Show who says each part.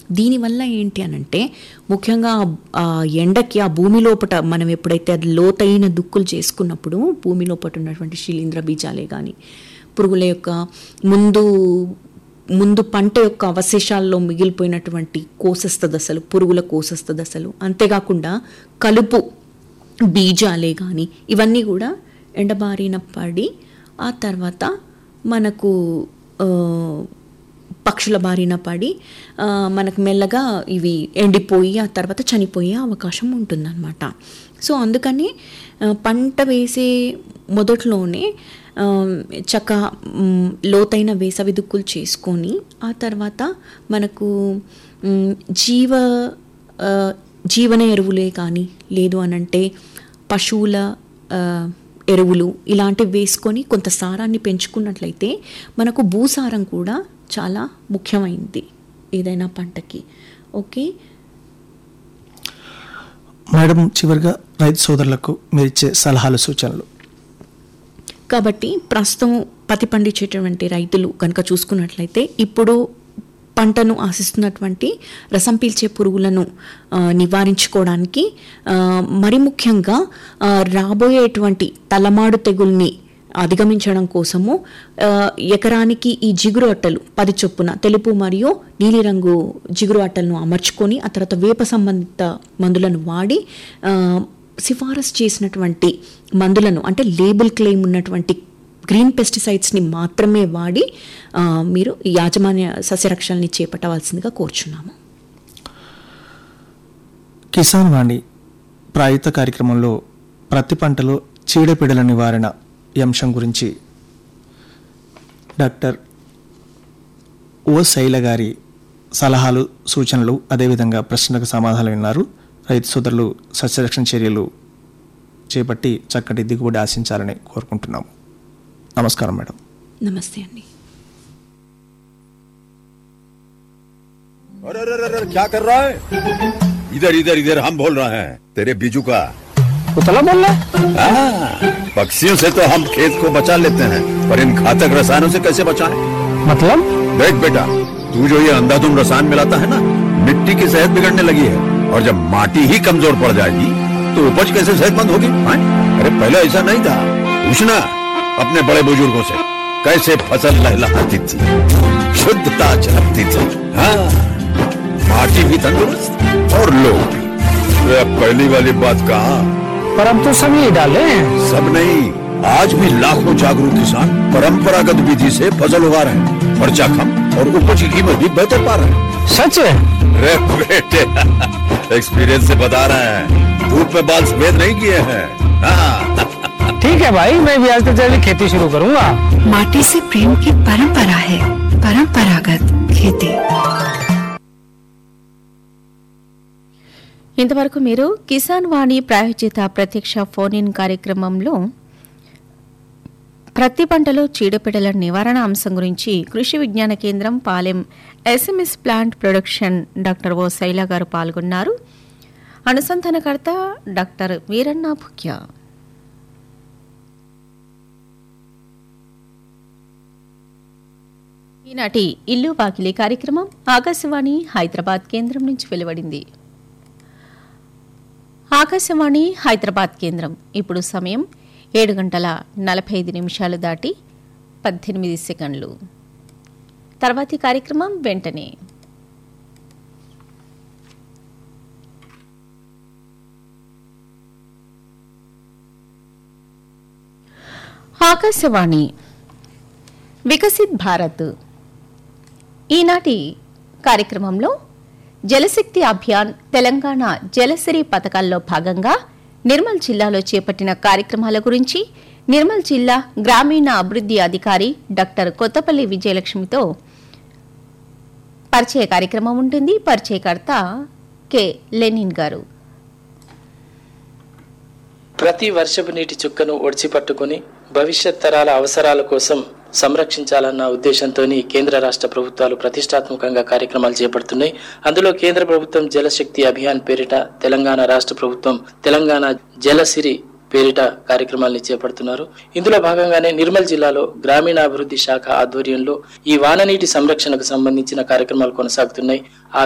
Speaker 1: దీనివల్ల ఏంటి అనంటే ముఖ్యంగా ఆ ఎండకి ఆ భూమి లోపట మనం ఎప్పుడైతే అది లోతైన దుక్కులు చేసుకున్నప్పుడు భూమి లోపట ఉన్నటువంటి శిలీంద్ర బీజాలే కానీ పురుగుల యొక్క ముందు ముందు పంట యొక్క అవశేషాల్లో మిగిలిపోయినటువంటి కోసస్థ దశలు పురుగుల కోసస్థ దశలు అంతేకాకుండా కలుపు బీజాలే కానీ ఇవన్నీ కూడా ఎండబారిన పడి ఆ తర్వాత మనకు ఆ, పక్షుల బారిన పడి ఆ, మనకు మెల్లగా ఇవి ఎండిపోయి ఆ తర్వాత చనిపోయే అవకాశం ఉంటుందన్నమాట సో అందుకని ఆ, పంట వేసే మొదట్లోనే ఆ, చక్క మ్, లోతైన వేసవి దుక్కులు చేసుకొని ఆ తర్వాత మనకు మ్, జీవ ఆ, జీవన ఎరువులే కానీ లేదు అనంటే పశువుల ఆ, ఎరువులు ఇలాంటివి వేసుకొని కొంత సారాన్ని పెంచుకున్నట్లయితే మనకు భూసారం కూడా చాలా ముఖ్యమైనది ఏదైనా పంటకి ఓకే
Speaker 2: మేడం చివరిగా రైతు సోదరులకు మీరు ఇచ్చే సలహాలు సూచనలు
Speaker 1: కాబట్టి ప్రస్తుతం పత్తి పండించేటువంటి రైతులు కనుక చూసుకున్నట్లయితే ఇప్పుడు పంటను ఆశిస్తున్నటువంటి రసం పీల్చే పురుగులను ఆ, నివారించుకోవడానికి ఆ, మరి ముఖ్యంగా ఆ, రాబోయేటువంటి తలమాడు తెగుల్ని అధిగమించడం కోసము ఆ, ఎకరానికి ఈ జిగురు అట్టలు పది చొప్పున తెలుపు మరియు నీలిరంగు జిగురు అట్టలను అమర్చుకొని ఆ తర్వాత వేప సంబంధిత మందులను వాడి ఆ, సిఫారసు చేసినటువంటి మందులను అంటే లేబుల్ క్లెయిమ్ ఉన్నటువంటి గ్రీన్ పెస్టిసైడ్స్ని మాత్రమే వాడి ఆ, మీరు ఈ యాజమాన్య సస్యరక్షణని చేపట్టవలసిందిగా కోరుచున్నాము
Speaker 2: కిసాన్ వాణి ప్రాయుత కార్యక్రమంలో ప్రతి పంటలో చీడపీడల నివారణ ఈ అంశం గురించి డాక్టర్ ఓ శైల గారి సలహాలు సూచనలు అదేవిధంగా ప్రశ్నలకు సమాధానం విన్నారు రైతు సోదరులు సస్యరక్షణ చర్యలు చేపట్టి చక్కటి దిగుబడి ఆశించాలని కోరుకుంటున్నాము నమస్కారం మేడం
Speaker 1: నమస్తే అండి
Speaker 3: अरे अरे अरे अरे, क्या कर रहा है इधर इधर इधर हम बोल रहे हैं तेरे बीजू का
Speaker 4: उतला बोल रहा है
Speaker 3: हाँ, पक्षियों से तो हम खेत को बचा लेते हैं पर इन घातक रसायनों से कैसे बचाएं?
Speaker 4: मतलब
Speaker 3: देख बेटा तू जो ये अंधाधुंध रसायन मिलाता है ना मिट्टी की सेहत बिगड़ने लगी है और जब माटी ही कमजोर पड़ जाएगी तो उपज कैसे सेहतमंद होगी हाँ? अरे पहले ऐसा नहीं था पूछना अपने बड़े बुजुर्गों से कैसे फसल लहलहाती थी शुद्धता झलकती थी हाँ माटी भी तंदुरुस्त और लोग भी अरे अब पहली वाली बात कहा
Speaker 4: पर अब तो सब यही डाले हैं
Speaker 3: सब नहीं आज भी लाखों जागरूक किसान परंपरागत विधि से फसल उगा रहे हैं खर्चा कम और उपज की कीमत भी बेहतर पा रहे हैं
Speaker 4: सच है
Speaker 3: रे बेटे एक्सपीरियंस से बता रहे हैं धूप में बाल सफेद नहीं किए हैं हाँ,
Speaker 4: ठीक है भाई मैं भी आज से तेरी खेती शुरू करूंगा
Speaker 5: माटी से प्रेम की परंपरा है परंपरागत खेती
Speaker 6: ఇంతవరకు మీరు కిసాన్ వాణి ప్రాయోజిత ప్రత్యక్ష ఫోన్ ఇన్ కార్యక్రమంలో ప్రతి పంటలో చీడపీడల నివారణ అంశం గురించి Krishi Vignana Kendram Palem SMS plant production doctor O Shaila గారు పాల్గొన్నారు అనుసంధానకర్త డాక్టర్ వీరన్న భుక్య ఈనాటి ఇల్లు వాకిలి కార్యక్రమం ఆకాశవాణి హైదరాబాద్ కేంద్రం నుంచి వెలువడింది ఆకాశవాణి హైదరాబాద్ కేంద్రం ఇప్పుడు సమయం ఏడు గంటల నలభై ఐదు నిమిషాలు దాటి పద్దెనిమిది సెకండ్లు తర్వాతి కార్యక్రమం వెంటనే ఆకాశవాణి వికసిత్ భారత్ ఈనాటి కార్యక్రమంలో జలశక్తి అభియాన్ తెలంగాణ జలసిరి పథకాల్లో భాగంగా నిర్మల్ జిల్లాలో చేపట్టిన కార్యక్రమాల గురించి నిర్మల్ జిల్లా గ్రామీణ అభివృద్ధి అధికారి డాక్టర్ కొత్తపల్లి విజయలక్ష్మితో పరిచయ కార్యక్రమం ఉంటుంది పరిచయకర్త కె లెనిన్ గారు
Speaker 7: ప్రతి వర్షపు నీటి చుక్కను ఒడిచి పట్టుకుని భవిష్యత్ తరాల అవసరాల కోసం సంరక్షించాలన్న ఉద్దేశంతో కేంద్ర రాష్ట్ర ప్రభుత్వాలు ప్రతిష్టాత్మకంగా కార్యక్రమాలు చేపడుతున్నాయి అందులో కేంద్ర ప్రభుత్వం జలశక్తి అభియాన్ పేరిట తెలంగాణ రాష్ట్ర ప్రభుత్వం తెలంగాణ జలసిరి పేరిట కార్యక్రమాల్ని చేపడుతున్నారు ఇందులో భాగంగానే నిర్మల్ జిల్లాలో గ్రామీణాభివృద్ధి శాఖ ఆధ్వర్యంలో ఈ వాననీటి సంరక్షణకు సంబంధించిన కార్యక్రమాలు కొనసాగుతున్నాయి ఆ